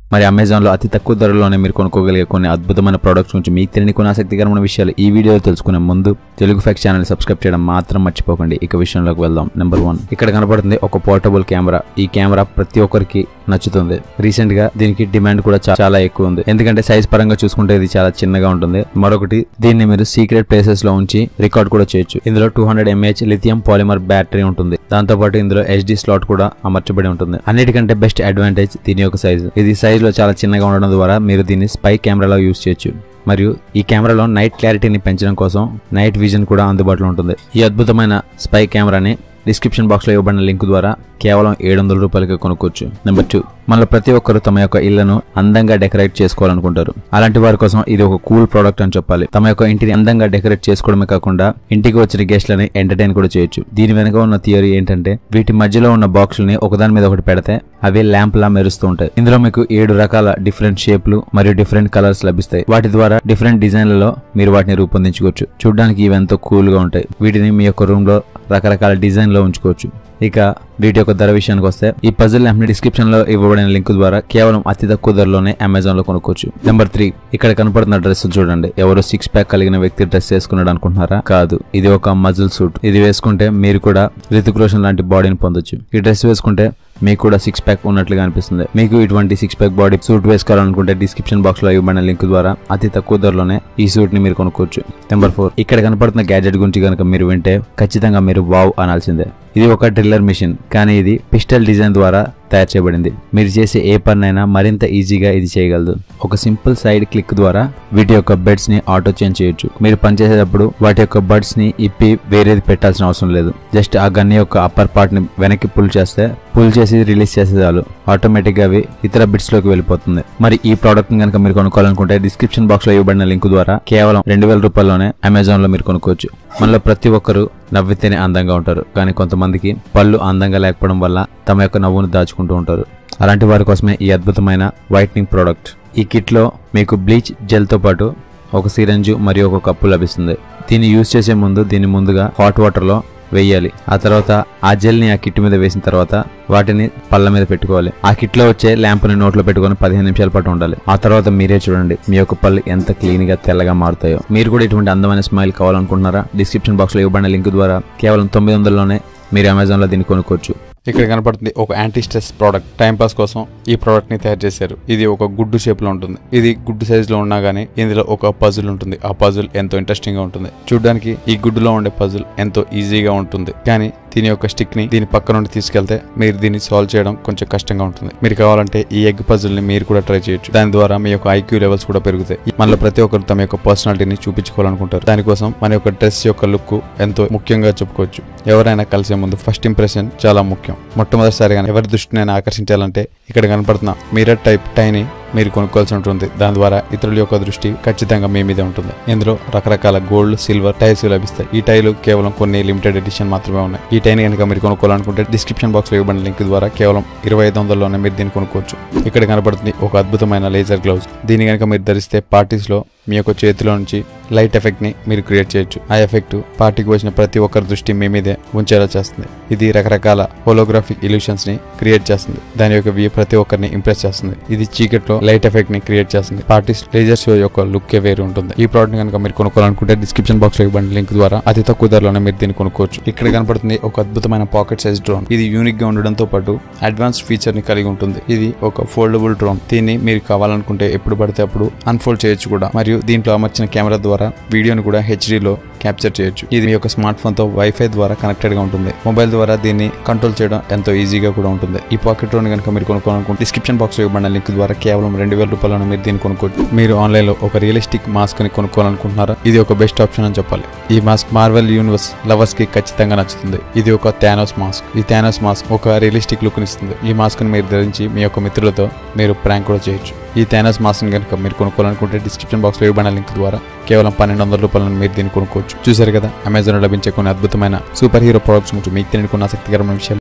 మరి అమెజాన్ లో అతి తక్కువ ధరలోనే మీరు కొనుక్కోగలిగే కొన్ని అద్భుతమైన ప్రొడక్ట్స్ గురించి మీకు తెలియని కొన్ని ఆసక్తికరమైన విషయాలు ఈ వీడియోలో తెలుసుకునే ముందు తెలుగు ఫ్యాక్స్ ఛానల్ సబ్స్క్రైబ్ చేయడం మాత్రం మర్చిపోకండి ఇక విషయంలోకి వెళ్దాం నెంబర్ వన్ ఇక్కడ కనపడుతుంది ఒక పోర్టబుల్ కెమెరా ఈ కెమెరా ప్రతి ఒక్కరికి నచ్చుతుంది రీసెంట్ గా దీనికి డిమాండ్ కూడా చా- చాలా ఎక్కువ ఉంది ఎందుకంటే సైజ్ పరంగా చూసుకుంటే ఇది చాలా చిన్నగా ఉంటుంది మరొకటి దీన్ని మీరు సీక్రెట్ ప్లేసెస్ లో ఉంచి రికార్డ్ కూడా చేయొచ్చు ఇందులో two hundred mAh lithium polymer battery ఉంటుంది దాంతో పాటు ఇందులో హెచ్డి స్లాట్ కూడా అమర్చబడి ఉంటుంది అన్నిటికంటే బెస్ట్ అడ్వాంటేజ్ దీని యొక్క సైజ్ ఇది సైజ్ లో చాలా చిన్నగా ఉండడం ద్వారా మీరు దీన్ని స్పై కెమెరాలో యూస్ చేయొచ్చు మరియు ఈ కెమెరాలో నైట్ క్లారిటీని పెంచడం కోసం నైట్ విజన్ కూడా అందుబాటులో ఉంటుంది ఈ అద్భుతమైన స్పై కెమెరాని డిస్క్రిప్షన్ బాక్స్ లో ఇవ్వబడిన లింక్ ద్వారా కేవలం ఏడు వందల రూపాయలకి కొనుక్కోవచ్చు నెంబర్ టూ మనలో ప్రతి ఒక్కరు తమ యొక్క ఇళ్లను అందంగా డెకరేట్ చేసుకోవాలనుకుంటారు అలాంటి వారి కోసం ఇది ఒక కూల్ ప్రోడక్ట్ అని చెప్పాలి తమ యొక్క ఇంటిని అందంగా డెకరేట్ చేసుకోవడమే కాకుండా ఇంటికి వచ్చిన గెస్ట్లని ఎంటర్టైన్ కూడా చేయొచ్చు దీని వెనుక ఉన్న థియరీ ఏంటంటే వీటి మధ్యలో ఉన్న బాక్సులని ఒకదాని మీద ఒకటి పెడితే అవి ల్యాంప్ లా మెరుస్తూ ఉంటాయి ఇందులో మీకు ఏడు రకాల డిఫరెంట్ షేప్లు మరియు డిఫరెంట్ కలర్స్ లభిస్తాయి వాటి ద్వారా డిఫరెంట్ డిజైన్లలో మీరు వాటిని రూపొందించుకోవచ్చు చూడడానికి ఇవి ఎంతో కూల్ గా ఉంటాయి వీటిని మీ యొక్క రూమ్ లో రకరకాల డిజైన్ లో ఉంచుకోవచ్చు ఇక వీటి యొక్క ధర విషయానికి వస్తే ఈ పజిల్ ల్యాంప్ ని డిస్క్రిప్షన్ లో ఇవ్వబడిన లింక్ ద్వారా కేవలం అతి తక్కువ ధరలోనే అమెజాన్ లో కొనుక్కోవచ్చు నెంబర్ త్రీ ఇక్కడ కనపడుతున్న డ్రెస్ చూడండి ఎవరో సిక్స్ ప్యాక్ కలిగిన వ్యక్తి డ్రెస్ వేసుకున్నాడు అనుకుంటున్నారా కాదు ఇది ఒక మజిల్ సూట్ ఇది వేసుకుంటే మీరు కూడా రితిక్ రోషన్ లాంటి బాడీని పొందొచ్చు ఈ డ్రెస్ వేసుకుంటే మీకు కూడా సిక్స్ ప్యాక్ ఉన్నట్లుగా అనిపిస్తుంది మీకు ఇటువంటి సిక్స్ ప్యాక్ బాడీ సూట్ వేసుకోవాలనుకుంటే డిస్క్రిప్షన్ బాక్స్ లో ఇవ్వబడిన లింక్ ద్వారా అతి తక్కువ ధరలోనే ఈ సూట్ ని మీరు కొనుక్కోవచ్చు నెంబర్ ఫోర్ ఇక్కడ కనపడుతున్న గ్యాజెట్ గురించి కనుక మీరు వింటే ఖచ్చితంగా మీరు వావ్ అనాల్సిందే ఇది ఒక డ్రిల్లర్ మిషన్ కానీ ఇది పిస్టల్ డిజైన్ ద్వారా తయారు చేయబడింది మీరు చేసే ఏ పనైనా మరింత ఈజీగా ఇది చేయగలదు ఒక సింపుల్ సైడ్ క్లిక్ ద్వారా వీటి యొక్క బెడ్స్ ని ఆటో చేంజ్ చేయొచ్చు మీరు పనిచేసేటప్పుడు వాటి యొక్క బడ్స్ ని ఇప్పి వేరేది పెట్టాల్సిన అవసరం లేదు జస్ట్ ఆ గన్ యొక్క అప్పర్ పార్ట్ ని వెనక్కి పుల్ చేస్తే పుల్ చేసి రిలీజ్ చేసే చాలు ఆటోమేటిక్ గా అవి ఇతర బిట్స్ లోకి వెళ్ళిపోతుంది మరి ఈ ప్రోడక్ట్ ని కనుక మీరు కొనుక్కోవాలనుకుంటే డిస్క్రిప్షన్ బాక్స్ లో ఇవ్వబడిన లింక్ ద్వారా కేవలం రెండు వేల రూపాయల్లోనే అమెజాన్ లో మీరు కొనుక్కోవచ్చు మనలో ప్రతి ఒక్కరు నవ్వితేనే అందంగా ఉంటారు కానీ కొంతమందికి పళ్ళు అందంగా లేకపోవడం వల్ల తమ యొక్క నవ్వును దాచుకుంటూ ఉంటారు అలాంటి వారి కోసమే ఈ అద్భుతమైన వైట్నింగ్ ప్రోడక్ట్ ఈ కిట్ లో మీకు బ్లీచ్ జెల్ తో పాటు ఒక సిరంజు మరియు ఒక కప్పు లభిస్తుంది దీన్ని యూజ్ చేసే ముందు దీన్ని ముందుగా హాట్ వాటర్ లో వేయాలి ఆ తర్వాత ఆ జెల్ ని ఆ కిట్ మీద వేసిన తర్వాత వాటిని పళ్ళ మీద పెట్టుకోవాలి ఆ కిట్ లో వచ్చే ల్యాంప్ ని నోట్లో పెట్టుకొని పదిహేను నిమిషాల పాటు ఉండాలి ఆ తర్వాత మీరే చూడండి మీ యొక్క పళ్ళు ఎంత క్లీన్ గా తెల్లగా మారుతాయో మీరు కూడా ఇటువంటి అందమైన స్మైల్ కావాలనుకుంటున్నారా డిస్క్రిప్షన్ బాక్స్ లో ఇవ్వబడిన లింక్ ద్వారా కేవలం తొమ్మిది వందలలోనే మీరు అమెజాన్ లో దీన్ని కొనుక్కోవచ్చు ఇక్కడ కనపడుతుంది ఒక anti stress product time pass కోసం ఈ ప్రోడక్ట్ ని తయారు చేశారు ఇది ఒక గుడ్డు షేప్ లో ఉంటుంది ఇది గుడ్డు సైజ్ లో ఉన్నా గానీ ఇందులో ఒక పజిల్ ఉంటుంది ఆ పజిల్ ఎంతో ఇంట్రెస్టింగ్ గా ఉంటుంది చూడడానికి ఈ గుడ్డులో ఉండే పజిల్ ఎంతో ఈజీగా ఉంటుంది కానీ దీని యొక్క స్టిక్ ని దీని పక్క నుండి తీసుకెళ్తే మీరు దీన్ని సాల్వ్ చేయడం కొంచెం కష్టంగా ఉంటుంది మీరు కావాలంటే ఈ ఎగ్ పజిల్ ని మీరు కూడా ట్రై చేయొచ్చు దాని ద్వారా మీ యొక్క ఐక్యూ లెవెల్స్ కూడా పెరుగుతాయి మనలో ప్రతి ఒక్కరు తమ యొక్క పర్సనాలిటీని చూపించుకోవాలనుకుంటారు దానికోసం మన యొక్క డ్రెస్ యొక్క లుక్ ఎంతో ముఖ్యంగా చెప్పుకోవచ్చు ఎవరైనా కలిసే ముందు ఫస్ట్ ఇంప్రెషన్ చాలా ముఖ్యం మొట్టమొదటిసారిగా ఎవరి దృష్టిని ఆకర్షించాలంటే ఇక్కడ కనపడుతున్న మిరర్ టైప్ టైని మీరు కొనుక్కోవాల్సి ఉంటుంది దాని ద్వారా ఇతరుల యొక్క దృష్టి ఖచ్చితంగా మీ మీదే ఉంటుంది ఇందులో రకరకాల గోల్డ్ సిల్వర్ టైల్స్ లభిస్తాయి ఈ టైలు కేవలం కొన్ని లిమిటెడ్ ఎడిషన్ మాత్రమే ఉన్నాయి ఈ టైని కనుక మీరు కొనుక్కోవాలనుకుంటే డిస్క్రిప్షన్ బాక్స్ లో ఇవ్వబడిన లింక్ ద్వారా కేవలం ఇరవై ఐదు వందల్లోనే మీరు దీన్ని కొనుక్కోవచ్చు ఇక్కడ కనపడుతుంది ఒక అద్భుతమైన లేజర్ గ్లౌజ్ దీన్ని కనుక మీరు ధరిస్తే పార్టీస్ లో మీ యొక్క చేతిలో నుంచి లైట్ ఎఫెక్ట్ ని మీరు క్రియేట్ చేయొచ్చు ఆ ఎఫెక్ట్ పార్టీకి వచ్చిన ప్రతి ఒక్కరి దృష్టి మీ మీదే ఉంచేలా చేస్తుంది ఇది రకరకాల హోలోగ్రాఫిక్ ఇల్యూషన్స్ ని క్రియేట్ చేస్తుంది దాని యొక్క వ్యూ ప్రతి ఒక్కరిని ఇంప్రెస్ చేస్తుంది ఇది చీకట్లో లైట్ ఎఫెక్ట్ ని క్రియేట్ చేస్తుంది పార్టీస్ లేజర్ షో యొక్క లుక్ వేరు ఉంటుంది ఈ ప్రోడక్ట్ కనుక మీరు కొనుక్కోవాలనుకుంటే డిస్క్రిప్షన్ బాక్స్ లో ఇవ్వండి లింక్ ద్వారా అతి తక్కువ ధరలోనే మీరు దీన్ని కొనుక్కోవచ్చు ఇక్కడ కనపడుతుంది ఒక అద్భుతమైన పాకెట్ సైజ్ డ్రోన్ ఇది యూనిక్ గా ఉండడంతో పాటు అడ్వాన్స్ ఫీచర్ ని కలిగి ఉంటుంది ఇది ఒక ఫోల్డబుల్ డ్రోన్ దీన్ని మీరు కావాలనుకుంటే ఎప్పుడు పడితే అప్పుడు అన్ఫోల్డ్ చేయొచ్చు కూడా మరియు దీంట్లో అమర్చిన కెమెరా ద్వారా వీడియోని కూడా హెచ్డీలో క్యాప్చర్ చేయొచ్చు ఇది మీ యొక్క స్మార్ట్ ఫోన్ తో వైఫై ద్వారా కనెక్టెడ్ గా ఉంటుంది మొబైల్ ద్వారా దీన్ని కంట్రోల్ చేయడం ఎంతో ఈజీగా కూడా ఉంటుంది ఈ పాకెట్ డ్రోన్ కనుక మీరు కొనుక్కోవాలనుకుంటే డిస్క్రిప్షన్ బాక్స్ లో ఇవ్వబడిన లింక్ ద్వారా కేవలం రెండు వేల రూపాయలను మీరు దీన్ని కొనుక్కోవచ్చు మీరు ఆన్లైన్ లో ఒక రియలిస్టిక్ మాస్క్ ని కొనుక్కోవాలనుకుంటున్నారా ఇది ఒక బెస్ట్ ఆప్షన్ అని చెప్పాలి ఈ మాస్క్ మార్వెల్ యూనివర్స్ లవర్స్ కి ఖచ్చితంగా నచ్చుతుంది ఇది ఒక థానోస్ మాస్క్ ఈ థానోస్ మాస్క్ ఒక రియలిస్టిక్ లుక్ ఇస్తుంది ఈ మాస్క్ ని మీరు ధరించి మీ యొక్క మిత్రులతో మీరు ప్రాంక్ కూడా చేయొచ్చు ఈ థానోస్ మాస్క్ ని కనుక మీరు కొనుక్కోవాలనుకుంటే డిస్క్రిప్షన్ బాక్స్ లో ఇవ్వబడిన లింక్ ద్వారా కేవలం పన్నెండు వందల రూపాయలను మీరు దీన్ని కొనుక్కోవచ్చు చూసారు కదా అమెజాన్ లో లభించే కొన్ని అద్భుతమైన సూపర్ హీరో ప్రొడక్ట్స్ గురించి మీకు తెలియని కొన్ని ఆసక్తికరమైన విషయాలు